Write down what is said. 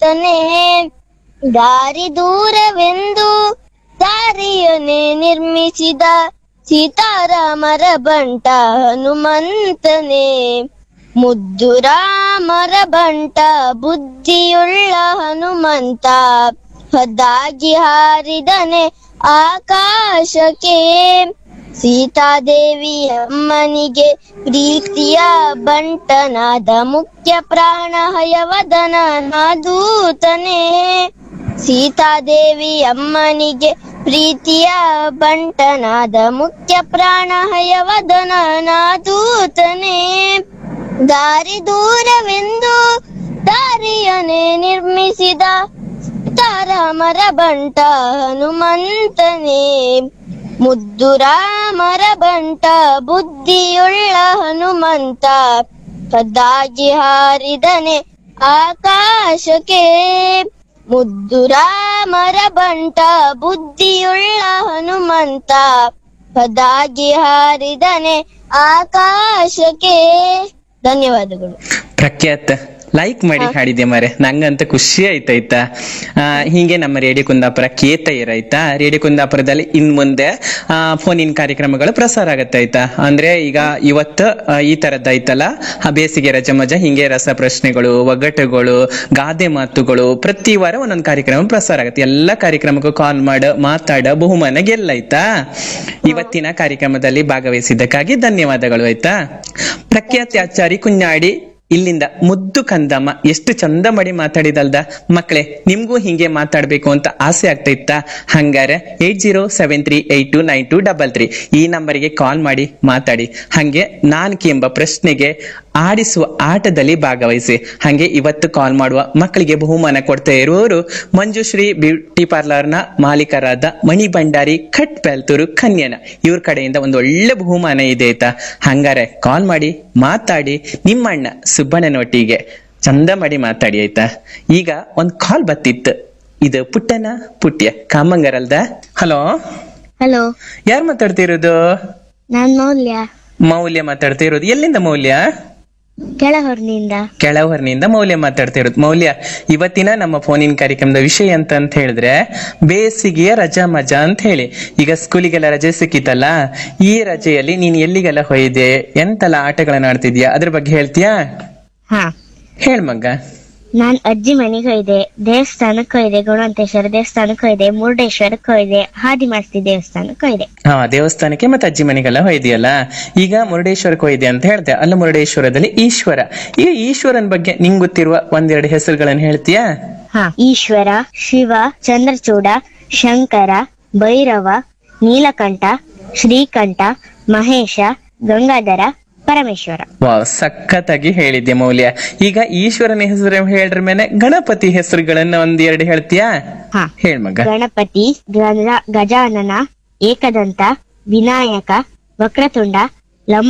ಹನುಮಂತನೇ ದಾರಿ ದೂರವೆಂದು ದಾರಿಯನ್ನೇ ನಿರ್ಮಿಸಿದ ಸೀತಾರಾಮರ ಬಂಟ ಹನುಮಂತನೇ ಮುದ್ದು ರಾಮರ ಬಂಟ ಬುದ್ಧಿಯುಳ್ಳ ಹನುಮಂತ ಹದ್ದಾಗಿ ಹಾರಿದನೆ ಆಕಾಶಕ್ಕೆ ಸೀತಾದೇವಿ ಅಮ್ಮನಿಗೆ ಪ್ರೀತಿಯ ಬಂಟನಾದ ಮುಖ್ಯ ಪ್ರಾಣ ಹಯವದನ ದೂತನೇ ಸೀತಾದೇವಿ ಅಮ್ಮನಿಗೆ ಪ್ರೀತಿಯ ಬಂಟನಾದ ಮುಖ್ಯ ಪ್ರಾಣ ಹಯವದನ ದೂತನೇ ದಾರಿ ದೂರವೆಂದು ದಾರಿಯನ್ನೇ ನಿರ್ಮಿಸಿದ ತಾರಾಮರ ಬಂಟ ಹನುಮಂತನೇ ಮುದ್ದು ರಾಮರ ಬಂಟ ಬುದ್ಧಿಯುಳ್ಳ ಹನುಮಂತ ಕದ್ದಾಗಿ ಹಾರಿದನೆ ಆಕಾಶಕ್ಕೆ ಮುದ್ದು ರಾಮರ ಬಂಟ ಬುದ್ಧಿಯುಳ್ಳ ಹನುಮಂತ ಕದ್ದಾಗಿ ಹಾರಿದನೆ ಆಕಾಶಕ್ಕೆ ಧನ್ಯವಾದಗಳು ಪ್ರಖ್ಯಾತ್ ಲೈಕ್ ಮಾಡಿ ಹಾಡಿದೆ ಮಾರೆ ನಂಗಂತ ಖುಷಿ ಆಯ್ತಾಯ್ತಾ ಆ, ಹೀಗೆ ನಮ್ಮ ರೇಡಿಯೋ ಕುಂದಾಪುರ ಕೇತ ಇರಾಯ್ತಾ ರೇಡಿಯೋ ಕುಂದಾಪುರದಲ್ಲಿ ಇನ್ ಮುಂದೆ ಫೋನ್ ಇನ್ ಕಾರ್ಯಕ್ರಮಗಳು ಪ್ರಸಾರ ಆಗತ್ತಾಯ್ತಾ ಅಂದ್ರೆ ಈಗ ಇವತ್ತು ಆ, ಈ ತರದ್ದಾಯ್ತಲ್ಲ ಆ ಬೇಸಿಗೆ ರಜೆ ಮಜಾ ಹಿಂಗೆ ರಸ ಪ್ರಶ್ನೆಗಳು ಒಗ್ಗಟ್ಟುಗಳು ಗಾದೆ ಮಾತುಗಳು ಪ್ರತಿ ವಾರ ಒಂದೊಂದು ಕಾರ್ಯಕ್ರಮ ಪ್ರಸಾರ ಆಗುತ್ತೆ ಎಲ್ಲ ಕಾರ್ಯಕ್ರಮಕ್ಕೂ ಕಾಲ್ ಮಾಡ ಮಾತಾಡ ಬಹುಮಾನ ಗೆಲ್ಲಾಯ್ತಾ ಇವತ್ತಿನ ಕಾರ್ಯಕ್ರಮದಲ್ಲಿ ಭಾಗವಹಿಸಿದ್ದಕ್ಕಾಗಿ ಧನ್ಯವಾದಗಳು ಆಯ್ತಾ ಪ್ರಖ್ಯಾತಿ ಆಚಾರಿ ಕುഞ്ഞാಡಿ ಇಲ್ಲಿಂದ ಮುದ್ದು ಕಂದಮ್ಮ ಎಷ್ಟು ಚಂದ ಮಾಡಿ ಮಾತಾಡಿದಲ್ದ ಮಕ್ಕಳೇ ನಿಮ್ಗೂ ಹಿಂಗೆ ಮಾತಾಡ್ಬೇಕು ಅಂತ ಆಸೆ ಆಗ್ತಾ ಇತ್ತಾ ಹಂಗಾರೆ eight zero seven three eight two nine two double three ಈ ನಂಬರಿಗೆ ಕಾಲ್ ಮಾಡಿ ಮಾತಾಡಿ ಹಂಗೆ ನಾನ್ಕಿ ಎಂಬ ಪ್ರಶ್ನೆಗೆ ಆಡಿಸುವ ಆಟದಲ್ಲಿ ಭಾಗವಹಿಸಿ ಹಂಗೆ ಇವತ್ತು ಕಾಲ್ ಮಾಡುವ ಮಕ್ಕಳಿಗೆ ಬಹುಮಾನ ಕೊಡ್ತಾ ಇರುವವರು ಮಂಜುಶ್ರೀ ಬ್ಯೂಟಿ ಪಾರ್ಲರ್ನ ಮಾಲೀಕರಾದ ಮಣಿ ಭಂಡಾರಿ ಖಟ್ ಬೆಲ್ತೂರು ಕನ್ಯನ ಇವ್ರ ಕಡೆಯಿಂದ ಒಂದು ಒಳ್ಳೆ ಬಹುಮಾನ ಇದೆ ಆಯ್ತಾ ಹಂಗಾರೆ ಕಾಲ್ ಮಾಡಿ ಮಾತಾಡಿ ನಿಮ್ಮಣ್ಣ ಸುಬ್ಬಣ್ಣನೊಟ್ಟಿಗೆ ಚಂದ ಮಾಡಿ ಮಾತಾಡಿ ಆಯ್ತಾ ಈಗ ಒಂದ್ ಕಾಲ್ ಬತ್ತಿತ್ತು ಇದು ಪುಟ್ಟನ ಪುಟ್ಯ ಕಾಮಂಗರಲ್ದ ಹಲೋ ಹಲೋ ಯಾರು ಮಾತಾಡ್ತಿರೋದು ನಾನ್ ಮೌಲ್ಯ ಮೌಲ್ಯ ಮಾತಾಡ್ತಾ ಇರೋದು ಎಲ್ಲಿಂದ ಮೌಲ್ಯ ಕೆಳಹೊರ್ನಿಂದ ಕೆಳವರ್ನಿಂದ ಮೌಲ್ಯ ಮಾತಾಡ್ತಿರೋದು ಮೌಲ್ಯ ಇವತ್ತಿನ ನಮ್ಮ ಫೋನಿನ ಕಾರ್ಯಕ್ರಮದ ವಿಷಯ ಅಂತ ಅಂತ ಹೇಳಿದ್ರೆ ಬೇಸಿಗೆಯ ರಜಾ ಮಜಾ ಅಂತ ಹೇಳಿ ಈಗ ಸ್ಕೂಲಿಗೆಲ್ಲ ರಜೆ ಸಿಕ್ಕಿತಲ್ಲ ಈ ರಜೆಯಲ್ಲಿ ನೀನ್ ಎಲ್ಲಿಗೆಲ್ಲ ಹೋಯ್ದೆ ಎಂತೆಲ್ಲ ಆಟಗಳನ್ನ ಆಡ್ತಿದ್ಯಾ ಅದ್ರ ಬಗ್ಗೆ ಹೇಳ್ತೀಯಾ ಹಾ ಹೇಳ್ ಮಗ್ಗ ನಾನ್ ಅಜ್ಜಿ ಮನೆಗೆ ಹೋಯ್ದೆ ದೇವಸ್ಥಾನಕ್ಕೆ ಹೋಯ್ದೆ ಗುಣವಂತೇಶ್ವರ ದೇವಸ್ಥಾನಕ್ಕೆ ಹೋಯ್ದೆ ಮುರುಡೇಶ್ವರಕ್ಕೆ ಹೋಯ್ದೆ ಹಾದಿಮಾಸ್ತಿ ದೇವಸ್ಥಾನಕ್ಕೆ ಹೋಯ್ದೆ ಹಾ ದೇವಸ್ಥಾನಕ್ಕೆ ಮತ್ತೆ ಅಜ್ಜಿ ಮನೆಗೆಲ್ಲ ಹೋಯ್ದಿಯಲ್ಲ ಈಗ ಮುರುಡೇಶ್ವರಕ್ಕೆ ಹೋಯ್ದೆ ಅಂತ ಹೇಳ್ದೆ ಅಲ್ಲ ಮುರುಡೇಶ್ವರದಲ್ಲಿ ಈಶ್ವರ ಈ ಈಶ್ವರನ್ ಬಗ್ಗೆ ನಿಂಗ್ ಗೊತ್ತಿರುವ ಒಂದೆರಡು ಹೆಸರುಗಳನ್ನ ಹೇಳ್ತೀಯಾ ಹಾ ಈಶ್ವರ ಶಿವ ಚಂದ್ರಚೂಡ ಶಂಕರ ಭೈರವ ನೀಲಕಂಠ ಶ್ರೀಕಂಠ ಮಹೇಶ ಗಂಗಾಧರ ಪರಮೇಶ್ವರ ವಾವ್ ಸಖತ್ತಾಗಿ ಹೇಳಿದ್ದೆ ಮೌಲ್ಯ ಈಗ ಈಶ್ವರನ ಹೆಸರು ಹೇಳ್ರ ಮೇಲೆ ಗಣಪತಿ ಹೆಸರುಗಳನ್ನ ಒಂದೆರಡು ಹೇಳ್ತೀಯಾ ಹಾ ಹೇಳ್ ಮಗ ಗಣಪತಿ ಗಜ- ಗಜಾನನ ಏಕದಂತ ವಿನಾಯಕ ವಕ್ರತುಂಡ